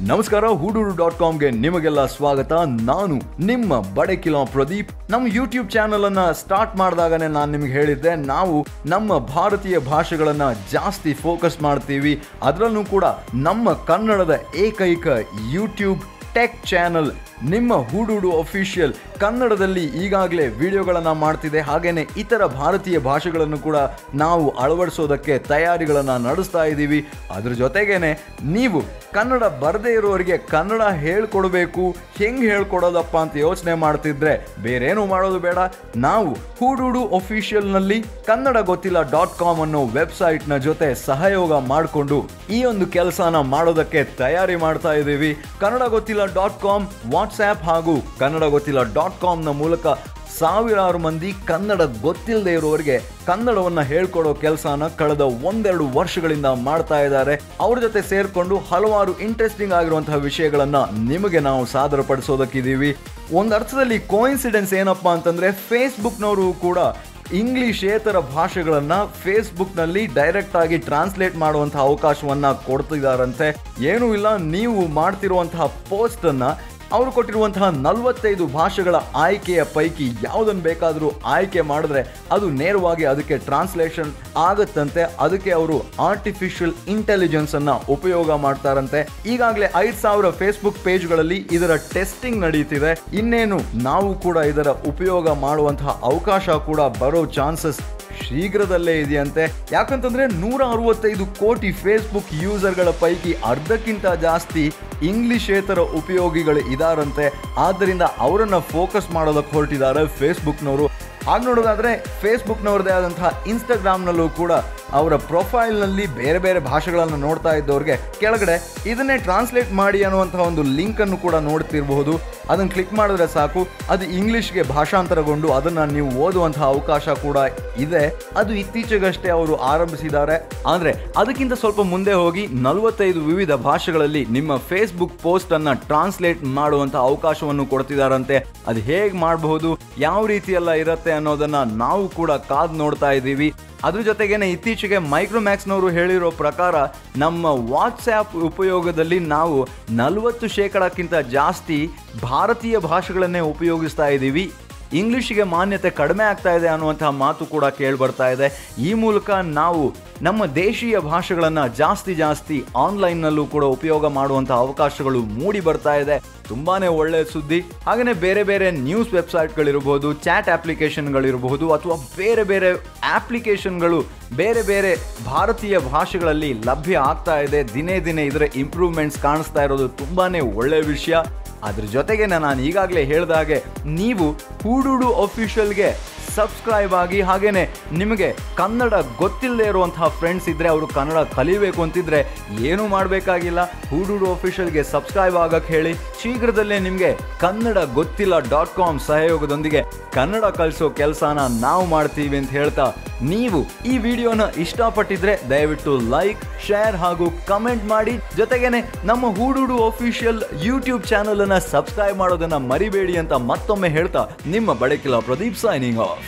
ನಮಸ್ಕಾರ ಹೂಡೂರು ಡಾಟ್ ಕಾಮ್ಗೆ ನಿಮಗೆಲ್ಲ ಸ್ವಾಗತ ನಾನು ನಿಮ್ಮ ಬಡಕಿಲ ಪ್ರದೀಪ್ ನಮ್ಮ ಯೂಟ್ಯೂಬ್ ಚಾನಲ್ ಅನ್ನ ಸ್ಟಾರ್ಟ್ ಮಾಡಿದಾಗನೇ ನಾನು ನಿಮ್ಗೆ ಹೇಳಿದ್ದೆ ನಾವು ನಮ್ಮ ಭಾರತೀಯ ಭಾಷೆಗಳನ್ನ ಜಾಸ್ತಿ ಫೋಕಸ್ ಮಾಡ್ತೀವಿ ಅದರಲ್ಲೂ ಕೂಡ ನಮ್ಮ ಕನ್ನಡದ ಏಕೈಕ ಯೂಟ್ಯೂಬ್ ಟೆಕ್ ಚಾನಲ್ ನಿಮ್ಮ ಹೂಡುಡು ಅಫಿಷಿಯಲ್ ಕನ್ನಡದಲ್ಲಿ ಈಗಾಗಲೇ ವಿಡಿಯೋಗಳನ್ನು ಮಾಡ್ತಿದೆ ಹಾಗೇನೆ ಇತರ ಭಾರತೀಯ ಭಾಷೆಗಳನ್ನು ಕೂಡ ನಾವು ಅಳವಡಿಸೋದಕ್ಕೆ ತಯಾರಿಗಳನ್ನು ನಡೆಸ್ತಾ ಇದ್ದೀವಿ ಅದ್ರ ಜೊತೆಗೇನೆ ನೀವು ಕನ್ನಡ ಬರದೇ ಇರೋರಿಗೆ ಕನ್ನಡ ಹೇಳ್ಕೊಡ್ಬೇಕು ಹೆಂಗೆ ಹೇಳ್ಕೊಡೋದಪ್ಪ ಅಂತ ಯೋಚನೆ ಮಾಡ್ತಿದ್ರೆ ಬೇರೇನು ಮಾಡೋದು ಬೇಡ ನಾವು ಹೂಡುಡು ಅಫಿಷಿಯಲ್ನಲ್ಲಿ ಕನ್ನಡ ಗೊತ್ತಿಲ್ಲ ಡಾಟ್ ಕಾಮ್ ಅನ್ನೋ ವೆಬ್ಸೈಟ್ನ ಜೊತೆ ಸಹಯೋಗ ಮಾಡಿಕೊಂಡು ಈ ಒಂದು ಕೆಲಸನ ಮಾಡೋದಕ್ಕೆ ತಯಾರಿ ಮಾಡ್ತಾ ಇದ್ದೀವಿ ಕನ್ನಡ ಗೊತ್ತಿಲ್ಲ ಡಾಟ್ ಕಾಮ್ ವಾಟ್ಸ್ಆ್ಯಪ್ ಹಾಗೂ ಕನ್ನಡ ಗೊತ್ತಿಲ್ಲ ಡಾಟ್ ಕಾಮ್ನ ಮೂಲಕ ಸಾವಿರಾರು ಮಂದಿ ಕನ್ನಡ ಗೊತ್ತಿಲ್ಲದೆ ಇರುವವರಿಗೆ ಕನ್ನಡವನ್ನ ಹೇಳ್ಕೊಡೋ ಕೆಲಸನ ಕಳೆದ ಒಂದೆರಡು ವರ್ಷಗಳಿಂದ ಮಾಡ್ತಾ ಇದ್ದಾರೆ ಅವ್ರ ಜೊತೆ ಸೇರ್ಕೊಂಡು ಹಲವಾರು ಇಂಟ್ರೆಸ್ಟಿಂಗ್ ಆಗಿರುವಂತಹ ವಿಷಯಗಳನ್ನ ನಿಮಗೆ ನಾವು ಸಾದರಪಡಿಸೋದಕ್ಕಿದ್ದೀವಿ ಒಂದು ಅರ್ಥದಲ್ಲಿ ಕೋಇನ್ಸಿಡೆನ್ಸ್ ಏನಪ್ಪಾ ಅಂತಂದ್ರೆ ಫೇಸ್ಬುಕ್ನವರು ಕೂಡ ಇಂಗ್ಲಿಷೇತರ ಭಾಷೆಗಳನ್ನ ಫೇಸ್ಬುಕ್ನಲ್ಲಿ ಡೈರೆಕ್ಟ್ ಆಗಿ ಟ್ರಾನ್ಸ್ಲೇಟ್ ಮಾಡುವಂತಹ ಅವಕಾಶವನ್ನ ಕೊಡ್ತಿದಾರಂತೆ ಏನೂ ಇಲ್ಲ ನೀವು ಮಾಡ್ತಿರುವಂತಹ ಪೋಸ್ಟ್ ಅನ್ನ ಅವರು ಕೊಟ್ಟಿರುವಂತಹ ನಲವತ್ತೈದು ಭಾಷೆಗಳ ಆಯ್ಕೆಯ ಪೈಕಿ ಯಾವುದನ್ನು ಬೇಕಾದರೂ ಆಯ್ಕೆ ಮಾಡಿದ್ರೆ ಅದು ನೇರವಾಗಿ ಅದಕ್ಕೆ ಟ್ರಾನ್ಸ್ಲೇಷನ್ ಆಗತ್ತಂತೆ ಅದಕ್ಕೆ ಅವರು ಆರ್ಟಿಫಿಷಿಯಲ್ ಇಂಟೆಲಿಜೆನ್ಸ್ ಅನ್ನ ಉಪಯೋಗ ಮಾಡ್ತಾರಂತೆ ಈಗಾಗಲೇ ಐದು ಸಾವಿರ ಫೇಸ್ಬುಕ್ ಪೇಜ್ಗಳಲ್ಲಿ ಇದರ ಟೆಸ್ಟಿಂಗ್ ನಡೀತಿದೆ ಇನ್ನೇನು ನಾವು ಕೂಡ ಇದರ ಉಪಯೋಗ ಮಾಡುವಂತಹ ಅವಕಾಶ ಕೂಡ ಬರೋ ಚಾನ್ಸಸ್ ಶೀಘ್ರದಲ್ಲೇ ಇದೆಯಂತೆ ಯಾಕಂತಂದ್ರೆ ನೂರ ಅರವತ್ತೈದು ಕೋಟಿ ಫೇಸ್ಬುಕ್ ಯೂಸರ್ಗಳ ಪೈಕಿ ಅರ್ಧಕ್ಕಿಂತ ಜಾಸ್ತಿ ಇಂಗ್ಲಿಷೇತರ ಉಪಯೋಗಿಗಳು ಇದಾರಂತೆ ಆದ್ದರಿಂದ ಅವರನ್ನ ಫೋಕಸ್ ಮಾಡೋದಕ್ಕೆ ಹೊರಟಿದ್ದಾರೆ ಫೇಸ್ಬುಕ್ನವರು ಹಾಗೆ ನೋಡೋದಾದ್ರೆ ಫೇಸ್ಬುಕ್ನವ್ರದೇ ಆದಂತಹ ಇನ್ಸ್ಟಾಗ್ರಾಮ್ನಲ್ಲೂ ಕೂಡ ಅವರ ಪ್ರೊಫೈಲ್ನಲ್ಲಿ ಬೇರೆ ಬೇರೆ ಭಾಷೆಗಳನ್ನು ನೋಡ್ತಾ ಇದ್ದವ್ರಿಗೆ ಕೆಳಗಡೆ ಇದನ್ನೇ ಟ್ರಾನ್ಸ್ಲೇಟ್ ಮಾಡಿ ಅನ್ನುವಂತಹ ಒಂದು ಲಿಂಕನ್ನು ಕೂಡ ನೋಡ್ತಿರಬಹುದು ಅದನ್ನು ಕ್ಲಿಕ್ ಮಾಡಿದ್ರೆ ಸಾಕು ಅದು ಇಂಗ್ಲಿಷ್ಗೆ ಭಾಷಾಂತರಗೊಂಡು ಅದನ್ನು ನೀವು ಓದುವಂತಹ ಅವಕಾಶ ಕೂಡ ಇದೆ ಅದು ಇತ್ತೀಚೆಗಷ್ಟೇ ಅವರು ಆರಂಭಿಸಿದ್ದಾರೆ ಆದರೆ ಅದಕ್ಕಿಂತ ಸ್ವಲ್ಪ ಮುಂದೆ ಹೋಗಿ ನಲವತ್ತೈದು ವಿವಿಧ ಭಾಷೆಗಳಲ್ಲಿ ನಿಮ್ಮ ಫೇಸ್ಬುಕ್ ಪೋಸ್ಟ್ ಅನ್ನ ಟ್ರಾನ್ಸ್ಲೇಟ್ ಮಾಡುವಂತಹ ಅವಕಾಶವನ್ನು ಕೊಡ್ತಿದಾರಂತೆ ಅದು ಹೇಗೆ ಮಾಡಬಹುದು ಯಾವ ರೀತಿ ಎಲ್ಲ ಇರುತ್ತೆ ಅನ್ನೋದನ್ನ ನಾವು ಕೂಡ ಕಾದ್ ನೋಡ್ತಾ ಇದ್ದೀವಿ ಅದ್ರ ಜೊತೆಗೇನೆ ಇತ್ತೀಚೆಗೆ ಮೈಕ್ರೋಮ್ಯಾಕ್ಸ್ನವರು ಹೇಳಿರೋ ಪ್ರಕಾರ ನಮ್ಮ ವಾಟ್ಸ್ಆ್ಯಪ್ ಉಪಯೋಗದಲ್ಲಿ ನಾವು ನಲವತ್ತು ಶೇಕಡಕ್ಕಿಂತ ಜಾಸ್ತಿ ಭಾರತೀಯ ಭಾಷೆಗಳನ್ನೇ ಉಪಯೋಗಿಸ್ತಾ ಇದ್ದೀವಿ ಇಂಗ್ಲಿಷ್ಗೆ ಮಾನ್ಯತೆ ಕಡಿಮೆ ಆಗ್ತಾ ಇದೆ ಅನ್ನುವಂತಹ ಮಾತು ಕೂಡ ಕೇಳಿ ಬರ್ತಾ ಇದೆ ಈ ಮೂಲಕ ನಾವು ನಮ್ಮ ದೇಶೀಯ ಭಾಷೆಗಳನ್ನು ಜಾಸ್ತಿ ಜಾಸ್ತಿ ಆನ್ಲೈನ್ನಲ್ಲೂ ಕೂಡ ಉಪಯೋಗ ಮಾಡುವಂತಹ ಅವಕಾಶಗಳು ಮೂಡಿ ಬರ್ತಾ ಇದೆ ತುಂಬಾನೇ ಒಳ್ಳೆಯ ಸುದ್ದಿ ಹಾಗೆಯೇ ಬೇರೆ ಬೇರೆ ನ್ಯೂಸ್ ವೆಬ್ಸೈಟ್ಗಳಿರ್ಬೋದು ಚಾಟ್ ಅಪ್ಲಿಕೇಶನ್ಗಳಿರಬಹುದು ಅಥವಾ ಬೇರೆ ಬೇರೆ ಆಪ್ಲಿಕೇಶನ್ಗಳು ಬೇರೆ ಬೇರೆ ಭಾರತೀಯ ಭಾಷೆಗಳಲ್ಲಿ ಲಭ್ಯ ಆಗ್ತಾ ಇದೆ ದಿನೇ ದಿನೇ ಇದರ ಇಂಪ್ರೂವ್ಮೆಂಟ್ಸ್ ಕಾಣಿಸ್ತಾ ಇರೋದು ತುಂಬಾನೇ ಒಳ್ಳೆಯ ವಿಷಯ ಅದ್ರ ಜೊತೆಗೆ ನಾನು ಈಗಾಗಲೇ ಹೇಳಿದ ಹಾಗೆ ನೀವು ಹೂಡುಡು ಅಫಿಷಿಯಲ್ಗೆ ಸಬ್ಸ್ಕ್ರೈಬ್ ಆಗಿ ಹಾಗೇನೆ ನಿಮಗೆ ಕನ್ನಡ ಗೊತ್ತಿಲ್ಲದೆ ಇರುವಂತಹ ಫ್ರೆಂಡ್ಸ್ ಇದ್ರೆ ಅವರು ಕನ್ನಡ ಕಲಿಬೇಕು ಅಂತಿದ್ರೆ ಏನೂ ಮಾಡಬೇಕಾಗಿಲ್ಲ ಹೂಡುಡು ಅಫಿಷಿಯಲ್ಗೆ ಸಬ್ಸ್ಕ್ರೈಬ್ ಆಗಕ್ಕೆ ಹೇಳಿ ಶೀಘ್ರದಲ್ಲೇ ನಿಮಗೆ ಕನ್ನಡ ಗೊತ್ತಿಲ್ಲ ಡಾಟ್ ಕಾಮ್ ಸಹಯೋಗದೊಂದಿಗೆ ಕನ್ನಡ ಕಲಿಸೋ ಕೆಲಸನ ನಾವು ಮಾಡ್ತೀವಿ ಅಂತ ಹೇಳ್ತಾ ನೀವು ಈ ವಿಡಿಯೋನ ಇಷ್ಟಪಟ್ಟಿದ್ರೆ ದಯವಿಟ್ಟು ಲೈಕ್ ಶೇರ್ ಹಾಗೂ ಕಮೆಂಟ್ ಮಾಡಿ ಜೊತೆಗೇನೆ ನಮ್ಮ ಹೂಡುಡು ಅಫಿಷಿಯಲ್ ಯೂಟ್ಯೂಬ್ ಚಾನಲ್ ಅನ್ನ ಸಬ್ಸ್ಕ್ರೈಬ್ ಮಾಡೋದನ್ನ ಮರಿಬೇಡಿ ಅಂತ ಮತ್ತೊಮ್ಮೆ ಹೇಳ್ತಾ ನಿಮ್ಮ ಬಡಕಿಲ ಪ್ರದೀಪ್ ಸೈನಿಂಗ್ ಆಫ್